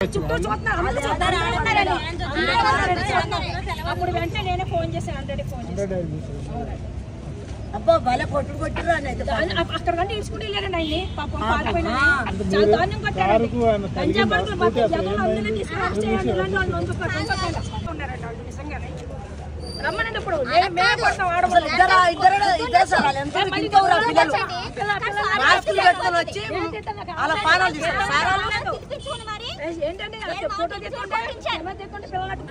చుట్టూ చూస్తున్నారు అందరూ చూస్తున్నారు, ఆడుతున్నారని. అందరూ చూస్తున్నారు. అప్పుడు వెంటనే నేనే ఫోన్ చేశాను అందరికీ ఫోన్ చేశాను అబ్బా భలే కొట్టుడు కొట్టిర్రు అని అయితే దాన్ని అప్- అక్కడ కంటే ఇడుచుకుంటూ వెళ్ళారండి ఆయన్ని పాపం పారిపోయినా చాలా దారుణం కొట్టారండి గంజా పడుకులు పట్టి జగన్ అందరినీ తీసుకుని అరెస్ట్ చేయండి ఇలాంటి వాళ్ళు నొందు ఉన్నారంట వాళ్ళు నిజంగానే రమ్మనండి ఇప్పుడు మేము- మేమే కొడతాం ఆడవాళ్ళు ఇద్దరు ఇద్దరు ఇద్దరు సార్ వాళ్ళు ఎంత తింటావురా పిల్లలు పిల్ల- పిల్ల- మాస్కులు పెట్టుకొని వచ్చి అలా పానాలు తీస్తారు సార్ వాళ్ళు ఏంటంటే అలా ఫోటో తీసుకుంటే కెమెరా తీసుకుంటే పిల్లలకి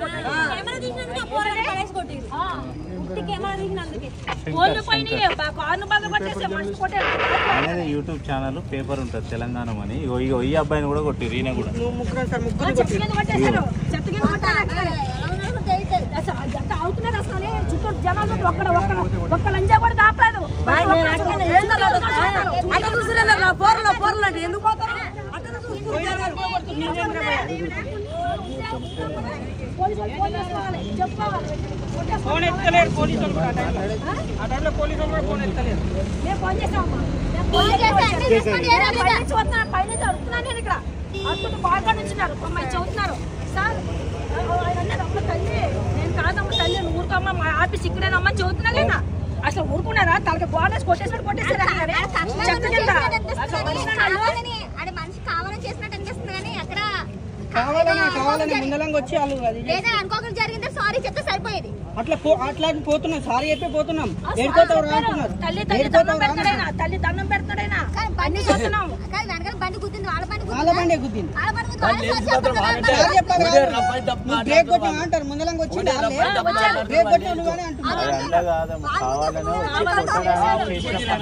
ఫోన్లు పోయినాయి కార్ను బాగా కొట్టేసి మనిషి కొట్టారు అనేది యూట్యూబ్ ఛానల్ పేపర్ ఉంటుంది తెలంగాణ అని ఇగో ఇగో ఈ అబ్బాయిని కూడా కొట్టిరు ఈయన కూడా నువ్వు ముగ్గురు సార్ ముగ్గురు చెత్త కింద కొట్టేశారు చెత్త కింద కొట్టారు అసలు ఎంత అవుతున్నారు అసలు చుట్టూ జనాలు ఒక్కడ ఒక్కడ ఒక్క లంజా కూడా దాపలేదు బాయ్ నేను అట్లనే ఏం కాదు అట్లా చూసిరే పోర్లో పోర్లో అంటే ఎందుకు పోతారు అట్లా పోలీసులు ఫోన్ చేసుకోవాలి చెప్పుకోవాలి ఫోన్ ఎత్తలేరు పోలీసులు కూడా ఆ టైంలో. ఆ టైంలో పోలీసులు కూడా ఫోన్ ఎత్తలేరు మేము ఫోన్ చేసామమ్మా మేము ఫోన్ చేసి పైనుంచి వస్తున్నాను పైనుంచి అడుగుతున్నాను నేను ఇక్కడ అప్పుడు బాగా నుంచున్నారు అమ్మాయి చదువుతున్నారు సార్ ఆయన అన్నారు అమ్మ తల్లి నేను కాదమ్మ తల్లి నువ్వు ఊరుకోమ్మ మా ఆఫీస్ ఇక్కడేనమ్మా చదువుతున్నా లేదా అసలు ఊరుకున్నారా తనకి గోడేసి కొట్టేసినట్టు కొట్టేసారు చెత్త కింద అసలు మనిషిని వాళ్ళు ఆడ మనిషి కావాలని చేసినట్టు అనిపిస్తుంది కానీ అక్కడ కావాలని కావాలని ముందలంగా వచ్చి వాళ్ళు అది లేదా అనుకోకుండా జరిగిందే సారీ చెప్తే సరిపోయేది అట్లా పో- అట్లా పోతున్నాం సారీ చెప్పే పోతున్నాం ఏడుకోతావు రా అంటున్నారు తల్లి తల్లి దండం పెడతాడైనా తల్లి దండం పెడతాడైనా కానీ అన్ని బండి చూస్తున్నాం కానీ వెనకాల బండి గుద్దింది వాళ్ళ బండి వాళ్ళ గుద్దిందా? బండే గుద్దింది వాళ్ళ బండి గుద్దింది వాళ్ళ సారీ చెప్పాలి కదా. సారీ చెప్పాలి కాదు. నువ్వు బ్రేక్ కొట్టినా అంటారు ముందలంగా వచ్చి వాళ్ళే బ్రేక్ కొట్టినా నువ్వని అంటున్నారు అది అట్లా కాదమ్మా కావాలనే వచ్చి కొట్టడానికి చేసిన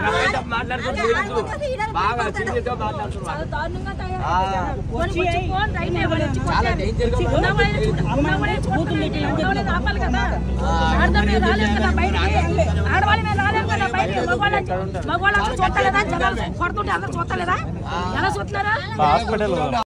పని. బాగా దారుణంగా తయారయ్యారు. వాళ్ళు వచ్చి ఫోన్ రైతే వాళ్ళు వచ్చి కొట్టారు. ఉన్నవాళ్ళని చూడ- ఉన్నవాళ్ళని చూడలేదు. ఉన్నవాళ్ళని ఆపాలి కదా. ఆడదాం మేము రాలేం కదా బయటికి. ఆడవాళ్ళం మేము రాలేం కదా బయటికి. మగవాళ్ళని- మగవాళ్ళు అసలు చూడలేదా జనాలు కొడుతుంటే అందరూ చూడలేదా ఎలా చూస్తున్నారా హాస్పిటల్